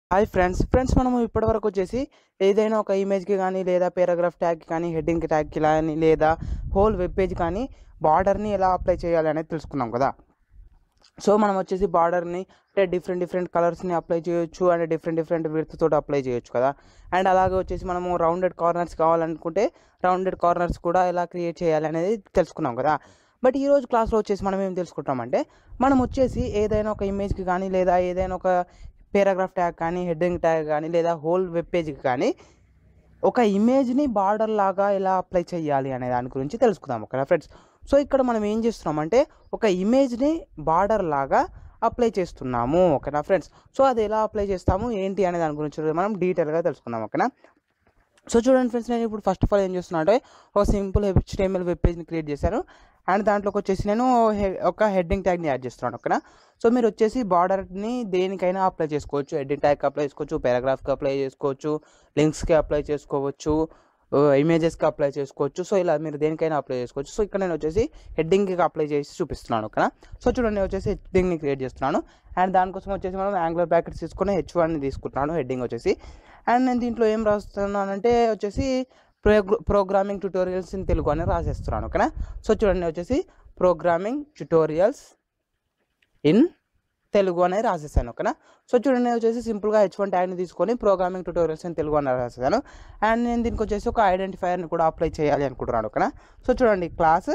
hi friends friends మనము ఇప్పటివరకు వచ్చేసి ఏదైనా ఒక ఇమేజ్కి కానీ లేదా పారాగ్రాఫ్ ట్యాగ్ కానీ హెడ్డింగ్ ట్యాగ్కి కానీ లేదా హోల్ వెబ్ పేజ్ కానీ బార్డర్ని ఎలా అప్లై చేయాలి అనేది తెలుసుకున్నాం కదా సో మనం వచ్చేసి బార్డర్ని అంటే డిఫరెంట్ డిఫరెంట్ కలర్స్ని అప్లై చేయొచ్చు అండ్ డిఫరెంట్ డిఫరెంట్ విడ్త్ తోటి అప్లై చేయొచ్చు కదా అండ్ అలాగే వచ్చేసి మనము రౌండెడ్ కార్నర్స్ కావాలనుకుంటే రౌండెడ్ కార్నర్స్ కూడా ఎలా క్రియేట్ చేయాలి అనేది తెలుసుకున్నాం కదా బట్ ఈ రోజు క్లాస్లో వచ్చేసి మనం ఏం తెలుసుకుంటామంటే మనం వచ్చేసి ఏదైనా ఒక ఇమేజ్కి కానీ లేదా ఏదైనా ఒక పారాగ్రాఫ్ ట్యాగ్ కానీ హెడ్డింగ్ ట్యాగ్ కానీ లేదా హోల్ వెబ్ పేజ్కి కానీ ఒక ఇమేజ్ని బార్డర్ లాగా ఎలా అప్లై చేయాలి అనే దాని గురించి తెలుసుకుందాం ఓకేనా ఫ్రెండ్స్ సో ఇక్కడ మనం ఏం చేస్తున్నామంటే ఒక ఇమేజ్ని బార్డర్ లాగా అప్లై చేస్తున్నాము ఓకేనా ఫ్రెండ్స్ సో అది ఎలా అప్లై చేస్తాము ఏంటి అనే దాని గురించి మనం డీటెయిల్గా తెలుసుకుందాం ఓకేనా సో చూడండి ఫ్రెండ్స్ నేను ఇప్పుడు ఫస్ట్ ఆఫ్ ఆల్ ఏం చేస్తున్నా అంటే ఒక సింపుల్ హెచ్టిఎంఎల్ వెబ్ పేజ్ని క్రియేట్ చేశాను అండ్ దాంట్లోకి వచ్చేసి నేను హె- ఒక హెడ్డింగ్ ట్యాగ్ని యాడ్ చేస్తున్నాను ఓకేనా సో మీరు వచ్చేసి బార్డర్ని దేనికైనా అప్లై చేసుకోవచ్చు హెడ్డింగ్ ట్యాగ్కి అప్లై చేసుకోవచ్చు పారాగ్రాఫ్కి అప్లై చేసుకోవచ్చు లింక్స్కి అప్లై చేసుకోవచ్చు ఇమేజెస్కి అప్లై చేసుకోవచ్చు సో ఇలా మీరు దేనికైనా అప్లై చేసుకోవచ్చు సో ఇక్కడ నేను వచ్చేసి హెడ్డింగ్కి అప్లై చేసి చూపిస్తున్నాను ఓకేనా సో చూడండి నేను వచ్చేసి హెడ్డింగ్ని క్రియేట్ చేస్తున్నాను అండ్ దానికోసం వచ్చేసి మనం యాంగులర్ బ్రాకెట్స్ తీసుకుని హెచ్ వన్ తీసుకుంటున్నాను హెడ్డింగ్ వచ్చేసి అండ్ నేను దీంట్లో ఏం రాస్తున్నానంటే వచ్చేసి ప్రోగ్ర ప్రోగ్రామింగ్ ట్యూటోరియల్స్ ఇన్ తెలుగు అని రాసేస్తున్నాను ఓకేనా సో చూడండి వచ్చేసి ప్రోగ్రామింగ్ ట్యూటోరియల్స్ ఇన్ తెలుగు అనేది రాసేసాను ఓకేనా సో చూడండి నేను వచ్చేసి సింపుల్గా హెచ్ వన్ ట్యాగ్ని తీసుకొని ప్రోగ్రామింగ్ ట్యూటోరియల్స్ ఇన్ తెలుగు అని రాసేసాను అండ్ నేను దీనికి వచ్చేసి ఒక ఐడెంటిఫైయర్ని కూడా అప్లై చేయాలి అనుకుంటున్నాను ఓకేనా సో చూడండి క్లాస్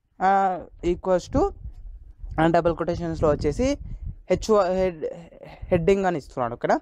ఈక్వల్స్ టు డబుల్ కొటేషన్స్లో వచ్చేసి హెచ్ హెడ్ హెడ్డింగ్ అని ఇస్తున్నాను ఓకేనా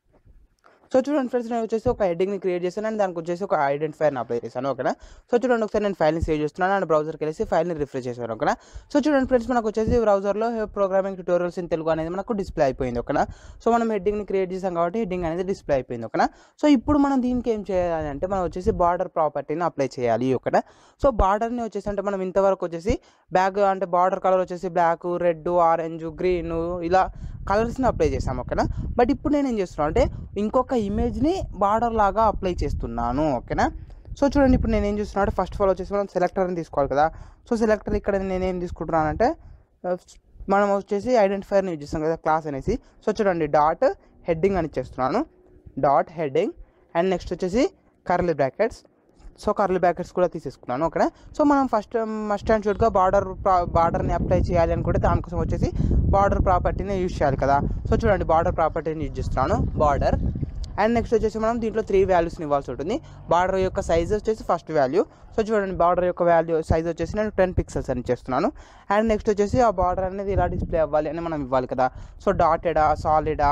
సో చూడండి ఫ్రెండ్స్ నేను వచ్చేసి ఒక హెడ్డింగ్ని క్రియేట్ చేశాను అండ్ దానికి వచ్చేసి ఒక ఐడెంటిఫైర్ని అప్లై చేశాను ఓకేనా సో చూడండి ఒకసారి నేను ఫైల్ని సేవ్ చేస్తున్నాను అండ్ బ్రౌజర్కి వెళ్ళేసి ఫైల్ని రిఫ్రెష్ చేశాను ఓకేనా సో చూడండి ఫ్రెండ్స్ మనకు వచ్చేసి బ్రౌజర్లో ప్రోగ్రామింగ్ ట్యూటోరియల్స్ ఇన్ తెలుగు అనేది మనకు డిస్ప్లే అయిపోయింది ఓకేనా సో మనం హెడ్డింగ్ని క్రియేట్ చేసాం కాబట్టి హెడ్డింగ్ అనేది డిస్ప్లే అయిపోయింది ఓకేనా సో ఇప్పుడు మనం దీనికి ఏం చేయాలి అంటే మనం వచ్చేసి బార్డర్ ప్రాపర్టీని అప్లై చేయాలి ఓకేనా సో బార్డర్ని వచ్చేసి అంటే మనం ఇంతవరకు వచ్చేసి బ్యాగ్ అంటే బార్డర్ కలర్ వచ్చేసి బ్లాక్ రెడ్ ఆరెంజ్ గ్రీన్ ఇలా కలర్స్ని అప్లై చేసాం ఓకేనా బట్ ఇప్పుడు నేను ఏం చేస్తున్నాను అంటే ఇంకొక ఇమేజ్ని బార్డర్ లాగా అప్లై చేస్తున్నాను ఓకేనా సో చూడండి ఇప్పుడు నేను ఏం చేస్తున్నాను అంటే ఫస్ట్ ఆఫ్ ఆల్ వచ్చేసి మనం సెలెక్టర్ని తీసుకోవాలి కదా సో సెలెక్టర్ ఇక్కడ నేను ఏం తీసుకుంటున్నానంటే ఆ, మనం వచ్చేసి ఐడెంటిఫైర్ని యూజ్ చేస్తాం కదా క్లాస్ అనేసి సో చూడండి డాట్ హెడ్డింగ్ అని ఇచ్చేస్తున్నాను డాట్ హెడ్డింగ్ అండ్ నెక్స్ట్ వచ్చేసి curly brackets so curly brackets కూడా తీసేసుకున్నాను ఓకేనా సో మనం ఫస్ట్ మస్ట్ అండ్ షుడ్గా బార్డర్ బార్డర్ని అప్లై చేయాలి అనుకుంటే దానికోసం వచ్చేసి బార్డర్ ప్రాపర్టీని యూజ్ చేయాలి కదా సో చూడండి బార్డర్ ప్రాపర్టీని యూజ్ చేస్తున్నాను బార్డర్ అండ్ నెక్స్ట్ వచ్చేసి మనం దీంట్లో త్రీ వాల్యూస్ని ఇవ్వాల్సి ఉంటుంది బార్డర్ యొక్క సైజ్ వచ్చేసి ఫస్ట్ వాల్యూ సో చూడండి బార్డర్ యొక్క వాల్యూ సైజ్ వచ్చేసి నేను టెన్ పిక్సెల్స్ అని చేస్తున్నాను అండ్ నెక్స్ట్ వచ్చేసి ఆ బార్డర్ అనేది ఇలా డిస్ప్లే అవ్వాలి అని మనం ఇవ్వాలి కదా సో డాటెడా సాలిడా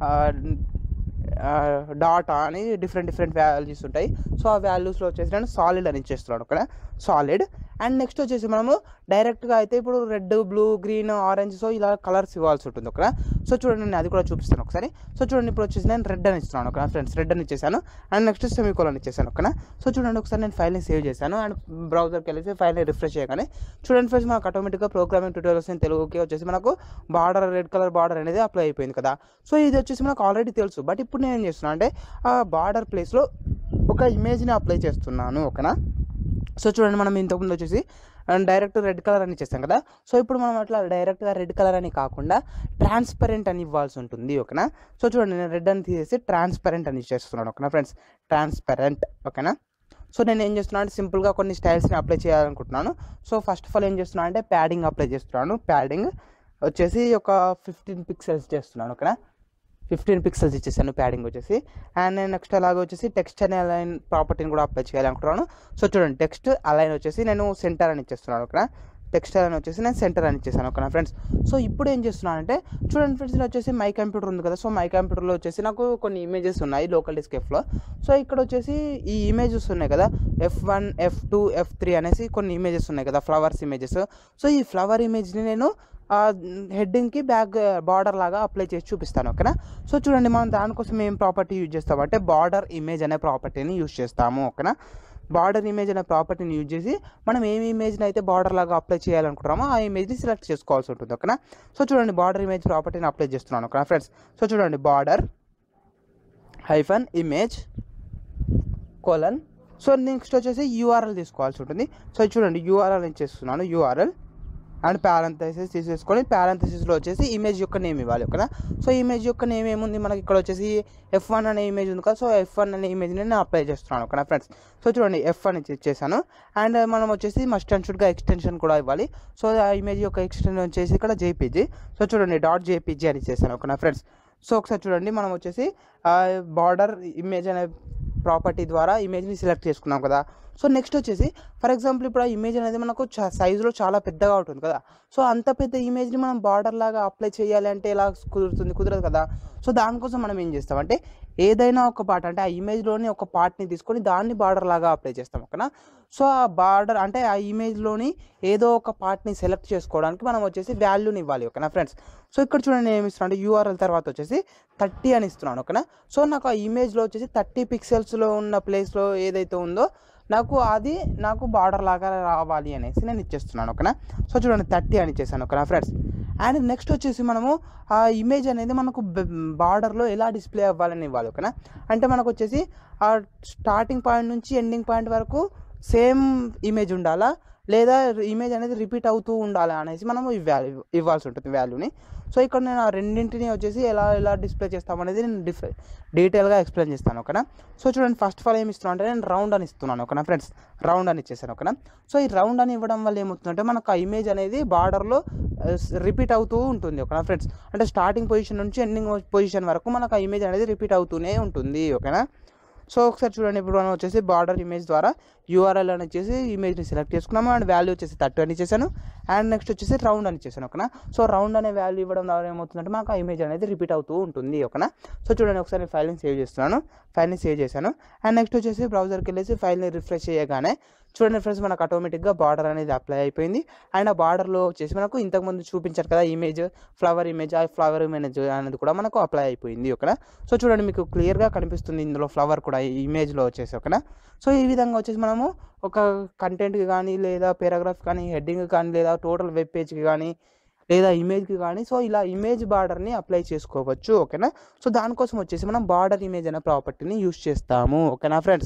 డాటా అని డిఫరెంట్ డిఫరెంట్ వాల్యూస్ ఉంటాయి సో ఆ వాల్యూస్లో వచ్చేసి నేను సాలిడ్ అని ఇచ్చేస్తున్నాను ఇక్కడ సాలిడ్ అండ్ నెక్స్ట్ వచ్చేసి మనము డైరెక్ట్గా అయితే ఇప్పుడు red blue green orange so ఇలా కలర్స్ ఇవ్వాల్సి ఉంటుంది ఒక సో చూడండి నేను అది కూడా చూపిస్తాను ఒకసారి సో చూడండి ఇప్పుడు వచ్చేసి నేను రెడ్ అని ఇస్తున్నాను ఒక ఫ్రెండ్స్ రెడ్ అని ఇచ్చేసాను అండ్ నెక్స్ట్ సెమీకోలన్ ఇచ్చేసాను ఓకేనా సో చూడండి ఒకసారి నేను ఫైల్ని సేవ్ చేశాను అండ్ బ్రౌజర్కి వెళ్ళేసి ఫైల్ని రిఫ్రెష్ చేయగానే చూడండి ఫ్రెండ్స్ మనకు ఆటోమేటిక్గా ప్రోగ్రామింగ్ ట్యూటోరియల్స్ ఇన్ తెలుగుకి వచ్చేసి మనకు బార్డర్ రెడ్ కలర్ బార్డర్ అనేది అప్లై అయిపోయింది కదా సో ఇది వచ్చేసి మనకు ఆల్రెడీ తెలుసు బట్ ఇప్పుడు నేను ఏం చేస్తున్నాను అంటే ఆ బార్డర్ ప్లేస్లో ఒక ఇమేజ్ని అప్లై చేస్తున్నాను ఓకేనా సో చూడండి మనం ఇంతకుముందు వచ్చేసి డైరెక్ట్ రెడ్ కలర్ అని ఇచ్చేస్తాం కదా సో ఇప్పుడు మనం అట్లా డైరెక్ట్గా రెడ్ కలర్ అని కాకుండా ట్రాన్స్పరెంట్ అని ఇవ్వాల్సి ఉంటుంది ఓకేనా సో చూడండి నేను రెడ్ అని తీసేసి ట్రాన్స్పరెంట్ అని ఇచ్చేస్తున్నాను ఓకేనా ఫ్రెండ్స్ ట్రాన్స్పరెంట్ ఓకేనా సో నేను ఏం చేస్తున్నాను అంటే సింపుల్గా కొన్ని స్టైల్స్ని అప్లై చేయాలనుకుంటున్నాను సో ఫస్ట్ ఆఫ్ ఆల్ ఏం చేస్తున్నాను అంటే ప్యాడింగ్ అప్లై చేస్తున్నాను ప్యాడింగ్ వచ్చేసి ఒక ఫిఫ్టీన్ పిక్సెల్స్ చేస్తున్నాను ఓకేనా ఫిఫ్టీన్ పిక్సెల్స్ ఇచ్చేసాను ప్యాడింగ్ వచ్చేసి అండ్ నేను నెక్స్ట్ అలాగే వచ్చేసి టెక్స్ట్ అనే అలైన్ ప్రాపర్టీని కూడా అప్లై చేయాలనుకుంటున్నాను సో చూడండి టెక్స్ట్ అలైన్ వచ్చేసి నేను సెంటర్ అని ఇచ్చేస్తున్నాను ఓకేనా టెక్స్ట్ అలైన్ వచ్చేసి నేను సెంటర్ అని ఇచ్చేసాను ఓకేనా ఫ్రెండ్స్ సో ఇప్పుడు ఏం చేస్తున్నానంటే చూడండి ఫ్రెండ్స్ ఇలా వచ్చేసి మై కంప్యూటర్ ఉంది కదా సో మై కంప్యూటర్లో వచ్చేసి నాకు కొన్ని ఇమేజెస్ ఉన్నాయి లోకల్ డిస్క్ ఎఫ్లో సో ఇక్కడ వచ్చేసి ఈ ఇమేజెస్ ఉన్నాయి కదా F one F two F three అనేసి కొన్ని ఇమేజెస్ ఉన్నాయి కదా ఫ్లవర్స్ ఇమేజెస్ సో ఈ ఫ్లవర్ ఇమేజ్ని నేను హెడ్డింగ్కి బ్యాక్ బార్డర్ లాగా అప్లై చేసి చూపిస్తాను ఓకేనా సో చూడండి మనం దానికోసం ఏం ప్రాపర్టీ యూజ్ చేస్తామంటే బార్డర్ ఇమేజ్ అనే ప్రాపర్టీని యూజ్ చేస్తాము ఓకేనా బార్డర్ ఇమేజ్ అనే ప్రాపర్టీని యూజ్ చేసి మనం ఏమి ఇమేజ్ని అయితే బార్డర్ లాగా అప్లై చేయాలనుకుంటామో ఆ ఇమేజ్ని సెలెక్ట్ చేసుకోవాల్సి ఉంటుంది ఓకేనా సో చూడండి బార్డర్ ఇమేజ్ ప్రాపర్టీని అప్లై చేస్తున్నాను ఓకేనా ఫ్రెండ్స్ సో చూడండి border hyphen image colon so next వచ్చేసి యూఆర్ఎల్ తీసుకోవాల్సి ఉంటుంది సో చూడండి యూఆర్ఎల్ నేను చేస్తున్నాను యూఆర్ఎల్ అండ్ ప్యారంథసిస్ తీసేసుకొని ప్యారంథసిస్లో వచ్చేసి ఇమేజ్ యొక్క నేమ్ ఇవ్వాలి ఓకేనా సో ఇమేజ్ యొక్క నేమ్ ఏముంది మనకి ఇక్కడ వచ్చేసి ఎఫ్ వన్ అనే ఇమేజ్ ఉంది కదా సో ఎఫ్ వన్ అనే ఇమేజ్ని నేను అప్లై చేస్తున్నాను ఓకేనా ఫ్రెండ్స్ సో చూడండి ఎఫ్ అని ఇచ్చేసాను అండ్ మనం వచ్చేసి మస్ట్ అండ్ షుడ్గా ఎక్స్టెన్షన్ కూడా ఇవ్వాలి సో ఆ ఇమేజ్ యొక్క ఎక్స్టెన్షన్ వచ్చేసి ఇక్కడ జేపీజీ సో చూడండి డాట్ జేపీజీ అని ఇచ్చేసాను ఓకేనా ఫ్రెండ్స్ సో ఒకసారి చూడండి మనం వచ్చేసి బార్డర్ ఇమేజ్ అనే ప్రాపర్టీ ద్వారా ఇమేజ్ని సెలెక్ట్ చేసుకున్నాం కదా సో నెక్స్ట్ వచ్చేసి ఫర్ ఎగ్జాంపుల్ ఇప్పుడు ఆ ఇమేజ్ అనేది మనకు చా సైజులో చాలా పెద్దగా ఉంటుంది కదా సో అంత పెద్ద ఇమేజ్ని మనం బార్డర్ లాగా అప్లై చేయాలి అంటే ఎలా కుదురుతుంది కుదరదు కదా సో దానికోసం మనం ఏం చేస్తామంటే ఏదైనా ఒక పార్ట్ అంటే ఆ ఇమేజ్లోని ఒక పార్ట్ని తీసుకొని దాన్ని బార్డర్ లాగా అప్లై చేస్తాం ఓకేనా సో ఆ బార్డర్ అంటే ఆ ఇమేజ్లోని ఏదో ఒక పార్ట్ని సెలెక్ట్ చేసుకోవడానికి మనం వచ్చేసి వాల్యూని ఇవ్వాలి ఓకేనా ఫ్రెండ్స్ సో ఇక్కడ చూడండి నేను ఏమి ఇస్తున్నాను అంటే యూఆర్ఎల్ తర్వాత వచ్చేసి థర్టీ అని ఇస్తున్నాను ఓకేనా సో నాకు ఆ ఇమేజ్లో వచ్చేసి థర్టీ పిక్సెల్స్లో ఉన్న ప్లేస్లో ఏదైతే ఉందో నాకు అది నాకు బార్డర్ లాగా రావాలి అనేసి నేను ఇచ్చేస్తున్నాను ఓకేనా సో చూడండి థర్టీ అని ఇచ్చేసాను ఓకేనా ఫ్రెండ్స్ అండ్ నెక్స్ట్ వచ్చేసి మనము ఆ ఇమేజ్ అనేది మనకు బార్డర్లో ఎలా డిస్ప్లే అవ్వాలని ఇవ్వాలి ఓకేనా అంటే మనకు వచ్చేసి ఆ స్టార్టింగ్ పాయింట్ నుంచి ఎండింగ్ పాయింట్ వరకు సేమ్ ఇమేజ్ ఉండాలా లేదా ఇమేజ్ అనేది రిపీట్ అవుతూ ఉండాలి అనేసి మనం ఇవ్వాలి ఇవ్వాల్సి ఉంటుంది వాల్యూని సో ఇక్కడ నేను ఆ రెండింటిని వచ్చేసి ఎలా ఎలా డిస్ప్లే చేస్తామనేది నేను డిఫ్ డీటెయిల్గా ఎక్స్ప్లెయిన్ చేస్తాను ఓకేనా సో చూడండి ఫస్ట్ ఆఫ్ ఆల్ ఏమి ఇస్తున్నాను అంటే నేను రౌండ్ అని ఇస్తున్నాను ఓకేనా ఫ్రెండ్స్ రౌండ్ అని ఇచ్చేసాను ఓకేనా సో ఈ రౌండ్ అని ఇవ్వడం వల్ల ఏమవుతుందంటే మనకు ఆ ఇమేజ్ అనేది బార్డర్లో రిపీట్ అవుతూ ఉంటుంది ఓకేనా ఫ్రెండ్స్ అంటే స్టార్టింగ్ పొజిషన్ నుంచి ఎండింగ్ పొజిషన్ వరకు మనకు ఆ ఇమేజ్ అనేది రిపీట్ అవుతూనే ఉంటుంది ఓకేనా సో ఒకసారి చూడండి ఇప్పుడు మనం వచ్చేసి బార్డర్ ఇమేజ్ ద్వారా యూఆర్ఎల్ అని వచ్చేసి ఇమేజ్ని సెలెక్ట్ చేసుకున్నాము అండ్ వాల్యూ వచ్చేసి థర్టీ అని ఇచ్చేసాను అండ్ నెక్స్ట్ వచ్చేసి రౌండ్ అని ఇచ్చేసాను ఓకేనా సో రౌండ్ అనే వాల్యూ ఇవ్వడం ద్వారా ఏమవుతుందంటే మనకు ఆ ఇమేజ్ అనేది రిపీట్ అవుతూ ఉంటుంది ఓకేనా సో చూడండి ఒకసారి ఫైల్ని సేవ్ చేస్తున్నాను ఫైల్ని సేవ్ చేశాను అండ్ నెక్స్ట్ వచ్చేసి బ్రౌజర్కి వెళ్ళేసి ఫైల్ని రిఫ్రెష్ చేయగానే చూడండి ఫ్రెండ్స్ మనకు ఆటోమేటిక్గా బార్డర్ అనేది అప్లై అయిపోయింది అండ్ ఆ బార్డర్లో వచ్చేసి మనకు ఇంతకుముందు చూపించారు కదా ఇమేజ్ ఫ్లవర్ ఇమేజ్ ఆ ఫ్లవర్ ఇమేజ్ అనేది కూడా మనకు అప్లై అయిపోయింది ఓకేనా సో చూడండి మీకు క్లియర్గా కనిపిస్తుంది ఇందులో ఫ్లవర్ కూడా ఈ ఇమేజ్లో వచ్చేసి ఓకేనా సో ఈ విధంగా వచ్చేసి మనము ఒక కంటెంట్కి కానీ లేదా పారాగ్రాఫ్ కానీ హెడ్డింగ్ కానీ లేదా టోటల్ వెబ్ పేజ్కి కానీ లేదా ఇమేజ్కి కానీ సో ఇలా ఇమేజ్ బార్డర్ని అప్లై చేసుకోవచ్చు ఓకేనా సో దానికోసం వచ్చేసి మనం బార్డర్ ఇమేజ్ అనే ప్రాపర్టీని యూస్ చేస్తాము ఓకేనా ఫ్రెండ్స్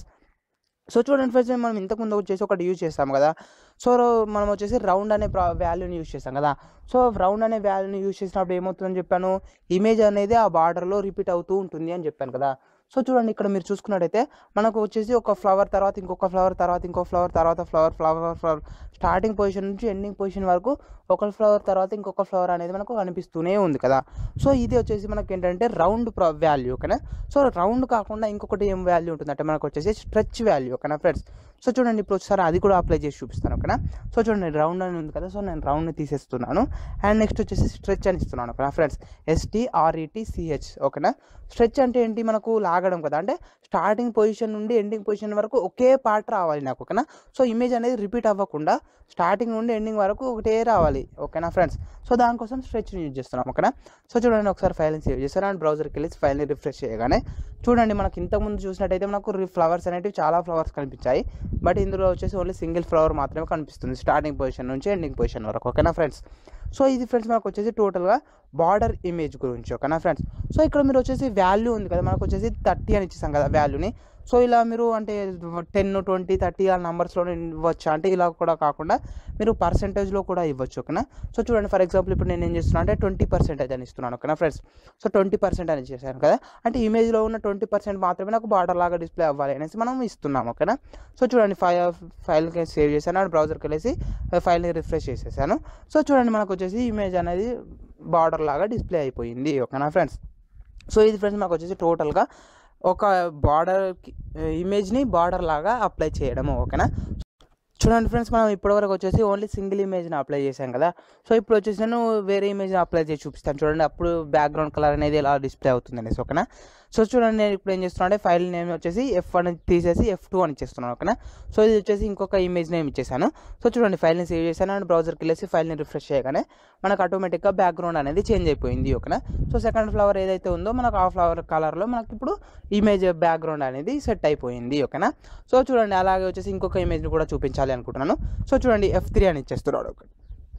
సో చూడండి ఫ్రెండ్స్ మనం ఇంతకుముందు వచ్చేసి ఒకటి యూజ్ చేస్తాం కదా సో మనం వచ్చేసి రౌండ్ అనే ప్రా వాల్యూని యూజ్ చేస్తాం కదా సో రౌండ్ అనే వాల్యూని యూజ్ చేసినప్పుడు ఏమవుతుందని చెప్పాను ఇమేజ్ అనేది ఆ బార్డర్లో రిపీట్ అవుతూ ఉంటుంది అని చెప్పాను కదా సో చూడండి ఇక్కడ మీరు చూసుకున్నట్టయితే మనకు వచ్చేసి ఒక ఫ్లవర్ తర్వాత ఇంకొక ఫ్లవర్ తర్వాత ఇంకో ఫ్లవర్ తర్వాత flower flower flower starting position నుంచి ఎండింగ్ పొజిషన్ వరకు ఒక ఫ్లవర్ తర్వాత ఇంకొక ఫ్లవర్ అనేది మనకు కనిపిస్తూనే ఉంది కదా సో ఇది వచ్చేసి మనకి ఏంటంటే రౌండ్ వాల్యూ ఓకేనా సో రౌండ్ కాకుండా ఇంకొకటి ఏం వాల్యూ ఉంటుందంటే మనకు వచ్చేసి స్ట్రెచ్ వాల్యూ ఓకేనా ఫ్రెండ్స్ సో చూడండి ఇప్పుడు ఒకసారి అది కూడా అప్లై చేసి చూపిస్తాను ఓకేనా సో చూడండి రౌండ్ అని ఉంది కదా సో నేను రౌండ్ని తీసేస్తున్నాను అండ్ నెక్స్ట్ వచ్చేసి స్ట్రెచ్ అని ఇస్తున్నాను ఓకేనా ఫ్రెండ్స్ ఎస్టీఆర్ఈటీ సిహెచ్ ఓకేనా స్ట్రెచ్ అంటే ఏంటి మనకు లాగడం కదా అంటే స్టార్టింగ్ పొజిషన్ నుండి ఎండింగ్ పొజిషన్ వరకు ఒకే పార్ట్ రావాలి నాకు ఓకేనా సో ఇమేజ్ అనేది రిపీట్ అవ్వకుండా స్టార్టింగ్ నుండి ఎండింగ్ వరకు ఒకటే రావాలి ఓకేనా ఫ్రెండ్స్ సో దానికోసం స్ట్రెచ్ని యూజ్ చేస్తున్నాం ఓకేనా సో చూడండి ఒకసారి ఫైల్ని సేవ్ చేశాను అండ్ బ్రౌజర్కి వెళ్ళి ఫైల్ని రిఫ్రెష్ చేయగానే చూడండి మనకి ఇంతకుముందు చూసినట్టయితే మనకు ఫ్లవర్స్ అనేవి చాలా ఫ్లవర్స్ కనిపించాయి బట్ ఇందులో వచ్చేసి ఓన్లీ సింగిల్ ఫ్లవర్ మాత్రమే కనిపిస్తుంది స్టార్టింగ్ పొజిషన్ నుంచి ఎండింగ్ పొజిషన్ వరకు ఓకేనా ఫ్రెండ్స్ సో ఇది ఫ్రెండ్స్ మనకు వచ్చేసి టోటల్గా బార్డర్ ఇమేజ్ గురించి ఓకేనా ఫ్రెండ్స్ సో ఇక్కడ మీరు వచ్చేసి వాల్యూ ఉంది కదా మనకు వచ్చేసి థర్టీ అని ఇచ్చేసాం కదా వాల్యూని సో ఇలా మీరు అంటే టెన్ ట్వంటీ థర్టీ ఆ నెంబర్స్లో ఇవ్వచ్చు అంటే ఇలా కూడా కాకుండా మీరు పర్సెంటేజ్లో కూడా ఇవ్వచ్చు ఓకేనా సో చూడండి ఫర్ ఎగ్జాంపుల్ ఇప్పుడు నేను ఏం చేస్తున్నాను అంటే ట్వంటీ పర్సెంటేజ్ అని ఇస్తున్నాను ఓకేనా ఫ్రెండ్స్ సో ట్వంటీ పర్సెంట్ అని చేశాను కదా అంటే ఇమేజ్లో ఉన్న ట్వంటీ పర్సెంట్ మాత్రమే నాకు బార్డర్ లాగా డిస్ప్లే అవ్వాలి అనేసి మనం ఇస్తున్నాం ఓకేనా సో చూడండి ఫైల్ ఫైల్కి సేవ్ చేశాను అండ్ బ్రౌజర్కి వెళ్ళేసి ఫైల్ని రిఫ్రెష్ చేసేసాను సో చూడండి మనకు వచ్చేసి ఇమేజ్ అనేది బార్డర్ లాగా డిస్ప్లే అయిపోయింది ఓకేనా ఫ్రెండ్స్ సో ఇది ఫ్రెండ్స్ మనకు వచ్చేసి టోటల్గా ఒక బార్డర్ ఇమేజ్ని బార్డర్ లాగా అప్లై చేయడము ఓకేనా చూడండి ఫ్రెండ్స్ మనం ఇప్పటివరకు వచ్చేసి ఓన్లీ సింగిల్ ఇమేజ్ని అప్లై చేశాం కదా సో ఇప్పుడు వచ్చేసి నేను వేరే ఇమేజ్ని అప్లై చేసి చూపిస్తాను చూడండి అప్పుడు బ్యాక్గ్రౌండ్ కలర్ అనేది ఎలా డిస్ప్లే అవుతుంది అనేసి ఓకేనా సో చూడండి నేను ఇప్పుడు ఏం చేస్తున్నాను అంటే ఫైల్ నేమ్ వచ్చేసి ఎఫ్ వన్ తీసేసి ఎఫ్ టూ అని ఇచ్చేస్తున్నాను ఓకేనా సో ఇది వచ్చేసి ఇంకొక ఇమేజ్ నేమ్ ఇచ్చేసాను సో చూడండి ఫైల్ని సేవ్ చేశాను అండ్ బ్రౌజర్కి వెళ్ళేసి ఫైల్ని రిఫ్రెష్ చేయగానే మనకు ఆటోమేటిక్గా బ్యాక్గ్రౌండ్ అనేది చేంజ్ అయిపోయింది ఓకేనా సో సెకండ్ ఫ్లవర్ ఏదైతే ఉందో మనకు ఆ ఫ్లవర్ కలర్లో మనకి ఇప్పుడు ఇమేజ్ బ్యాక్గ్రౌండ్ అనేది సెట్ అయిపోయింది ఓకేనా సో చూడండి అలాగే వచ్చేసి ఇంకొక ఇమేజ్ని కూడా చూపించాలి అనుకుంటున్నాను సో చూడండి ఎఫ్ త్రీ అని ఇచ్చేస్తున్నాడు ఒకటి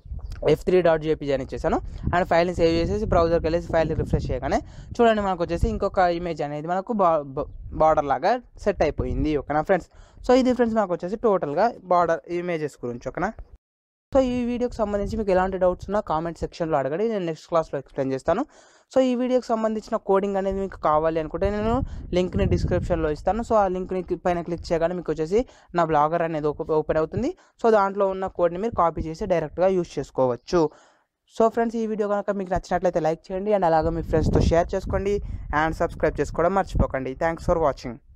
ఎఫ్ త్రీ డాట్ జేపీజీ అని ఇచ్చేసాను అండ్ ఫైల్ని సేవ్ చేసేసి బ్రౌజర్కి వెళ్ళేసి ఫైల్ని రిఫ్రెష్ చేయగానే చూడండి మనకు వచ్చేసి ఇంకొక ఇమేజ్ అనేది మనకు బా బార్డర్ లాగా సెట్ అయిపోయింది ఓకేనా ఫ్రెండ్స్ సో ఇది ఫ్రెండ్స్ మనకు వచ్చేసి టోటల్గా బార్డర్ ఇమేజెస్ గురించి ఓకేనా సో ఈ వీడియోకి సంబంధించి మీకు ఎలాంటి డౌట్స్ ఉన్నా కామెంట్ సెక్షన్లో అడగండి నేను నెక్స్ట్ క్లాస్లో ఎక్స్ప్లెయిన్ చేస్తాను సో ఈ వీడియోకి సంబంధించిన కోడింగ్ అనేది మీకు కావాలి అనుకుంటే నేను లింక్ని డిస్క్రిప్షన్లో ఇస్తాను సో ఆ లింక్ని పైన క్లిక్ చేయగానే మీకు వచ్చేసి నా బ్లాగర్ అనేది ఓపెన్ అవుతుంది సో దాంట్లో ఉన్న కోడ్ని మీరు కాపీ చేసి డైరెక్ట్గా యూస్ చేసుకోవచ్చు సో ఫ్రెండ్స్ ఈ వీడియో కనుక మీకు నచ్చినట్లయితే లైక్ చేయండి అండ్ అలాగే మీ ఫ్రెండ్స్తో షేర్ చేసుకోండి అండ్ సబ్స్క్రైబ్ చేసుకోవడం మర్చిపోకండి థ్యాంక్స్ ఫర్ వాచింగ్